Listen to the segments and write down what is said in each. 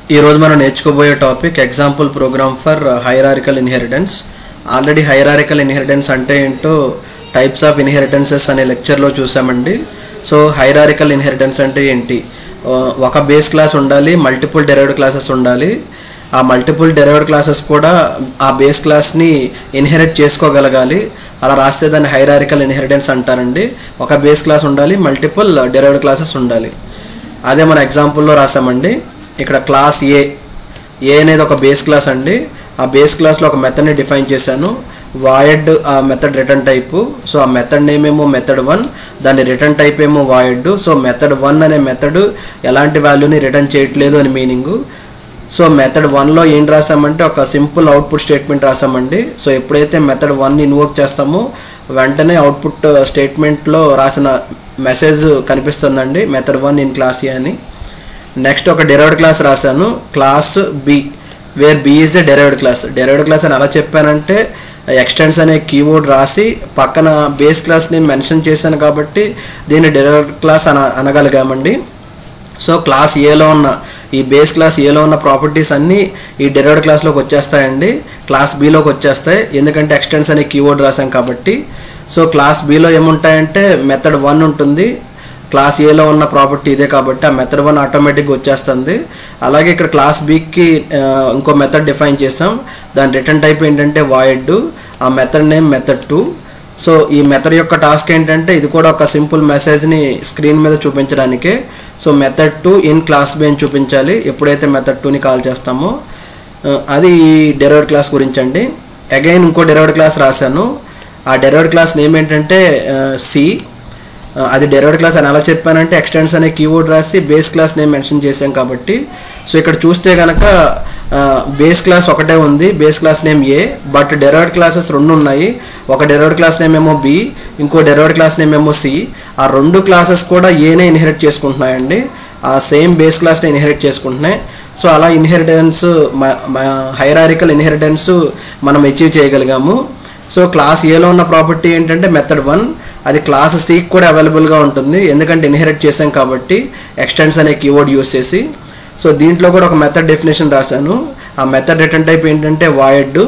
ఈరోజు మనం నేర్చుకోబోయే topic example program for hierarchical inheritance already hierarchical inheritance అంటే ఏంటో టైప్స్ ఆఫ్ ఇన్హెరిటెన్సెస్ అనే లెక్చర్లో చూసామండి సో హైరారికల్ ఇన్హెరిటెన్స్ అంటే ఏంటి ఆ, ఒక బేస్ క్లాస్ ఉండాలి మల్టిపుల్ డెరైవ్డ్ క్లాసెస్ ఉండాలి ఆ మల్టిపుల్ డెరైవ్డ్ క్లాసెస్ కూడా ఆ బేస్ క్లాస్ని ఇన్హెరిట్ చేసుకోగలగాలి అలా రాస్తే దాన్ని హైరారికల్ ఇన్హెరిటెన్స్ అంటారండి ఒక బేస్ క్లాస్ ఉండాలి మల్టిపుల్ డెరైవ్డ్ క్లాసెస్ ఉండాలి అదే మన ఎగ్జాంపుల్లో రాసామండి ఇక్కడ క్లాస్ ఏ ఏ అనేది ఒక బేస్ క్లాస్ అండి ఆ బేస్ క్లాస్లో ఒక మెథడ్ని డిఫైన్ చేశాను వాయిడ్ ఆ మెథడ్ రిటర్న్ టైపు సో ఆ మెథడ్ నేమ్ ఏమో మెథడ్ వన్ దాని రిటర్న్ టైప్ ఏమో వాయిడ్ సో మెథడ్ వన్ అనే మెథడ్ ఎలాంటి వాల్యూని రిటర్న్ చేయట్లేదు అని మీనింగు సో మెథడ్ వన్లో ఏం రాసామంటే ఒక సింపుల్ అవుట్పుట్ స్టేట్మెంట్ రాసామండి సో ఎప్పుడైతే మెథడ్ వన్ ఇన్వోక్ చేస్తామో వెంటనే అవుట్పుట్ స్టేట్మెంట్లో రాసిన మెసేజ్ కనిపిస్తుందండి method one in class A అని నెక్స్ట్ ఒక డెరైవ్డ్ క్లాస్ రాశాను class B where B is a derived class derived class అని ఎలా చెప్పానంటే ఎక్స్టెన్స్ అనే కీవర్డ్ రాసి పక్కన బేస్ క్లాస్ని మెన్షన్ చేశాను కాబట్టి దీన్ని డెరైవ్డ్ క్లాస్ అన అనగలిగామండి సో క్లాస్ ఏలో ఉన్న ఈ బేస్ క్లాస్ ఏలో ఉన్న ప్రాపర్టీస్ అన్నీ ఈ డెరైవ్డ్ క్లాస్లోకి వచ్చేస్తాయండి క్లాస్ బిలోకి వచ్చేస్తాయి ఎందుకంటే ఎక్స్టెన్స్ అనే కీవర్డ్ రాసాం కాబట్టి సో క్లాస్ బిలో ఏముంటాయంటే మెథడ్ వన్ ఉంటుంది క్లాస్ ఏలో ఉన్న ప్రాపర్టీ ఇదే కాబట్టి ఆ మెథడ్ వన్ ఆటోమేటిక్గా వచ్చేస్తుంది అలాగే ఇక్కడ క్లాస్ బికి ఇంకో మెథడ్ డిఫైన్ చేసాం దాని రిటర్న్ టైప్ ఏంటంటే వాయిడ్ ఆ method name method two so ఈ మెథడ్ యొక్క టాస్క్ ఏంటంటే ఇది కూడా ఒక సింపుల్ మెసేజ్ని స్క్రీన్ మీద చూపించడానికే so method two in class B అని చూపించాలి ఎప్పుడైతే మెథడ్ టూని కాల్ చేస్తామో ఆ, అది ఈ డెరైవ్డ్ క్లాస్ గురించి అండి అగైన్ ఇంకో డెరైవ్డ్ క్లాస్ రాశాను ఆ డెరైవ్డ్ క్లాస్ నేమ్ ఏంటంటే సి అది డెరైవ్డ్ క్లాస్ అని ఎలా చెప్పానంటే ఎక్స్టెన్స్ అనే కీవర్డ్ రాసి బేస్ క్లాస్ నేమ్ మెన్షన్ చేశాం కాబట్టి సో ఇక్కడ చూస్తే కనుక బేస్ క్లాస్ ఒకటే ఉంది base class name A but derived classes రెండు ఉన్నాయి ఒక డెరైవ్డ్ క్లాస్ నేమ్ ఏమో బి ఇంకో డెరైవ్డ్ క్లాస్ నేమ్ ఏమో సి ఆ రెండు క్లాసెస్ కూడా ఏనే ఇన్హెరిట్ చేసుకుంటున్నాయండి ఆ సేమ్ బేస్ క్లాస్ని ఇన్హెరిట్ చేసుకుంటున్నాయి సో అలా ఇన్హెరిటెన్స్ హైరారికల్ ఇన్హెరిటెన్స్ మనం అచీవ్ చేయగలిగాము సో క్లాస్ ఏలో ఉన్న ప్రాపర్టీ ఏంటంటే మెథడ్ వన్ అది క్లాస్ సికి కూడా అవైలబుల్గా ఉంటుంది ఎందుకంటే ఇన్హెరిట్ చేసాం కాబట్టి ఎక్స్టెన్స్ అనే కీవర్డ్ యూస్ చేసి సో దీంట్లో కూడా ఒక మెథడ్ డెఫినేషన్ రాశాను ఆ మెథడ్ రిటర్న్ టైప్ ఏంటంటే వాయిడ్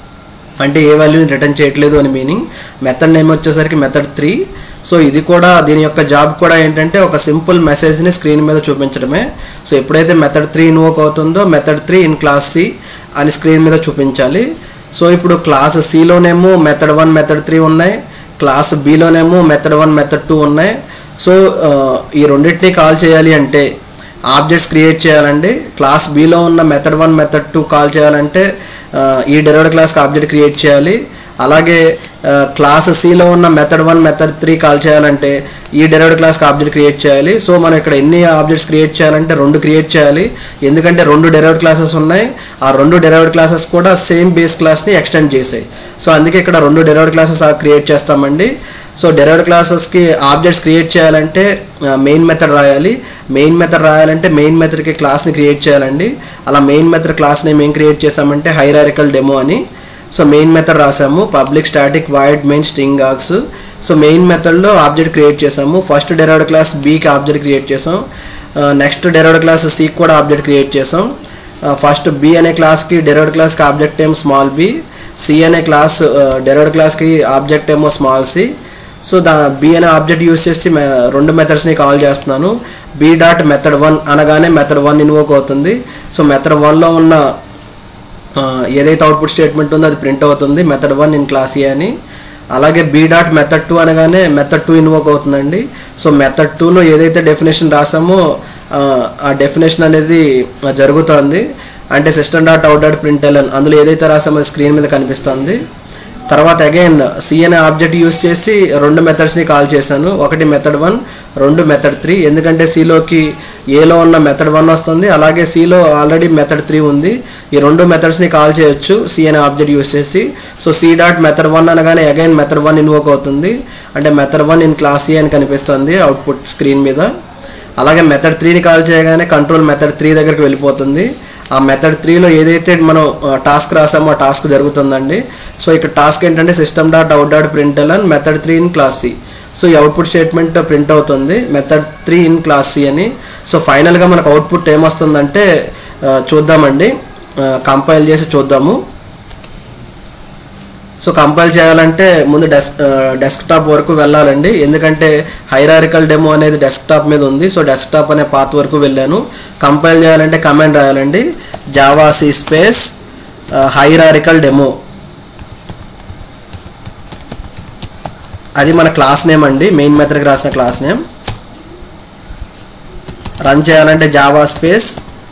అంటే ఏ వాల్యూని రిటర్న్ చేయట్లేదు అని మీనింగ్ మెథడ్ నేమ్ వచ్చేసరికి మెథడ్ త్రీ సో ఇది కూడా దీని యొక్క జాబ్ కూడా ఏంటంటే ఒక సింపుల్ మెసేజ్ని స్క్రీన్ మీద చూపించడమే సో ఎప్పుడైతే మెథడ్ త్రీ ఇన్వోక్ అవుతుందో method three in class C అని స్క్రీన్ మీద చూపించాలి సో ఇప్పుడు క్లాస్ సిలోనేమో మెథడ్ వన్ మెథడ్ త్రీ ఉన్నాయి క్లాస్ బిలోనేమో మెథడ్ వన్ మెథడ్ టూ ఉన్నాయి సో ఆ, ఈ రెండింటిని కాల్ చేయాలి అంటే ఆబ్జెక్ట్స్ క్రియేట్ చేయాలండి క్లాస్ బిలో ఉన్న method one method two call చేయాలంటే ఆ, ఈ డెరైవ్డ్ క్లాస్కి ఆబ్జెక్ట్ క్రియేట్ చేయాలి అలాగే ఆ, క్లాస్ సిలో ఉన్న method one method three call చేయాలంటే ఈ డెరైవ్డ్ క్లాస్కి ఆబ్జెక్ట్ క్రియేట్ చేయాలి సో మనం ఇక్కడ ఎన్ని ఆబ్జెక్ట్స్ క్రియేట్ చేయాలంటే రెండు క్రియేట్ చేయాలి ఎందుకంటే రెండు డెరైవ్డ్ క్లాసెస్ ఉన్నాయి ఆ రెండు డెరైవ్డ్ క్లాసెస్ కూడా సేమ్ బేస్ క్లాస్ని ఎక్స్టెండ్ చేసాయి సో అందుకే ఇక్కడ రెండు డెరైవ్డ్ క్లాసెస్ క్రియేట్ చేస్తామండి సో డెరైవ్డ్ క్లాసెస్కి ఆబ్జెక్ట్స్ క్రియేట్ చేయాలంటే మెయిన్ మెథడ్ రాయాలి మెయిన్ మెథడ్ రాయాలంటే మెయిన్ మెథడ్కి క్లాస్ని క్రియేట్ చేయాలండి అలా మెయిన్ మెథడ్ క్లాస్ని మేము క్రియేట్ చేసామంటే హైరారికల్ డెమో అని సో మెయిన్ మెథడ్ రాసాము public static void main string args so main మెథడ్లో ఆబ్జెక్ట్ క్రియేట్ చేసాము ఫస్ట్ డెరైవ్డ్ క్లాస్ బీకి ఆబ్జెక్ట్ క్రియేట్ చేసాం నెక్స్ట్ డెరైవ్డ్ క్లాస్ సికి కూడా ఆబ్జెక్ట్ క్రియేట్ చేసాం ఫస్ట్ బి అనే క్లాస్కి డెరైవ్డ్ క్లాస్కి ఆబ్జెక్ట్ ఏమో స్మాల్ బి సి అనే క్లాస్ డెరైవ్డ్ క్లాస్కి ఆబ్జెక్ట్ ఏమో స్మాల్ సి సో దా బి అనే ఆబ్జెక్ట్ యూస్ చేసి మె- రెండు మెథడ్స్ని కాల్ చేస్తున్నాను బి డాట్ మెథడ్ వన్ అనగానే మెథడ్ వన్ ఇన్వోక్ అవుతుంది సో మెథడ్ వన్లో ఉన్న ఆ, ఏదైతే అవుట్పుట్ స్టేట్మెంట్ ఉందో అది ప్రింట్ అవుతుంది method one in class A అని అలాగే బీ డాట్ మెథడ్ టూ అనగానే మెథడ్ టూ ఇన్వోక్ అవుతుందండి సో మెథడ్ టూలో ఏదైతే డెఫినేషన్ రాసామో ఆ, ఆ డెఫినేషన్ అనేది జరుగుతుంది అంటే system dot out dot print అందులో ఏదైతే రాసామో అది స్క్రీన్ మీద కనిపిస్తుంది తర్వాత అగైన్ సి అనే ఆబ్జెక్ట్ యూస్ చేసి రెండు మెథడ్స్ని కాల్ చేశాను ఒకటి మెథడ్ వన్ రెండు మెథడ్ త్రీ ఎందుకంటే సిలోకి ఏలో ఉన్న మెథడ్ వన్ వస్తుంది అలాగే సిలో ఆల్రెడీ మెథడ్ త్రీ ఉంది ఈ రెండు మెథడ్స్ని కాల్ చేయొచ్చు సి అనే ఆబ్జెక్ట్ యూస్ చేసి so C dot method one అనగానే అగైన్ మెథడ్ వన్ ఇన్వోక్ అవుతుంది అంటే method one in class C అని కనిపిస్తుంది అవుట్పుట్ స్క్రీన్ మీద అలాగే మెథడ్ త్రీని కాల్ చేయగానే కంట్రోల్ మెథడ్ త్రీ దగ్గరికి వెళ్ళిపోతుంది ఆ మెథడ్ త్రీలో ఏదైతే మనం టాస్క్ రాసామో ఆ టాస్క్ జరుగుతుందండి సో ఇక్కడ టాస్క్ ఏంటంటే system dot out dot print అని method three in class C so ఈ అవుట్పుట్ స్టేట్మెంట్ ప్రింట్ అవుతుంది method three in class C అని సో ఫైనల్గా మనకు అవుట్పుట్ ఏమొస్తుందంటే ఆ, చూద్దామండి కంపైల్ చేసి చూద్దాము సో కంపైల్ చేయాలంటే ముందు డెస్క్ డెస్క్టాప్ వరకు వెళ్ళాలండి ఎందుకంటే హైరారికల్ డెమో అనేది డెస్క్టాప్ మీద ఉంది సో డెస్క్టాప్ అనే పాత్ వరకు వెళ్ళాను కంపైల్ చేయాలంటే కమాండ్ రాయాలండి Java C space hierarchical demo అది మన క్లాస్ నేమ్ అండి మెయిన్ మెథడ్కి రాసిన క్లాస్ నేమ్ రన్ చేయాలంటే Java space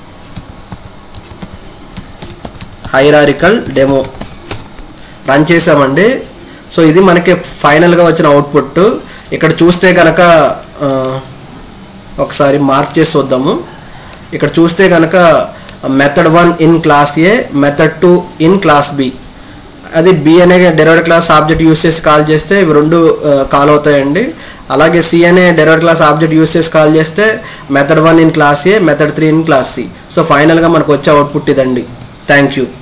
hierarchical demo run చేసామండి సో ఇది మనకి ఫైనల్గా వచ్చిన అవుట్పుట్ ఇక్కడ చూస్తే కనుక ఆ, ఒకసారి మార్క్ చేసి చూద్దాము ఇక్కడ చూస్తే కనుక method one in class A method two in class B అది బి అనే డెరైవ్డ్ క్లాస్ ఆబ్జెక్ట్ యూస్ చేసి కాల్ చేస్తే ఇవి రెండు కాల్ అవుతాయండి అలాగే సి అనే డెరైవ్డ్ క్లాస్ ఆబ్జెక్ట్ యూస్ చేసి కాల్ చేస్తే method one in class A method three in class C so ఫైనల్గా మనకు వచ్చే అవుట్పుట్ ఇదండి థ్యాంక్ యూ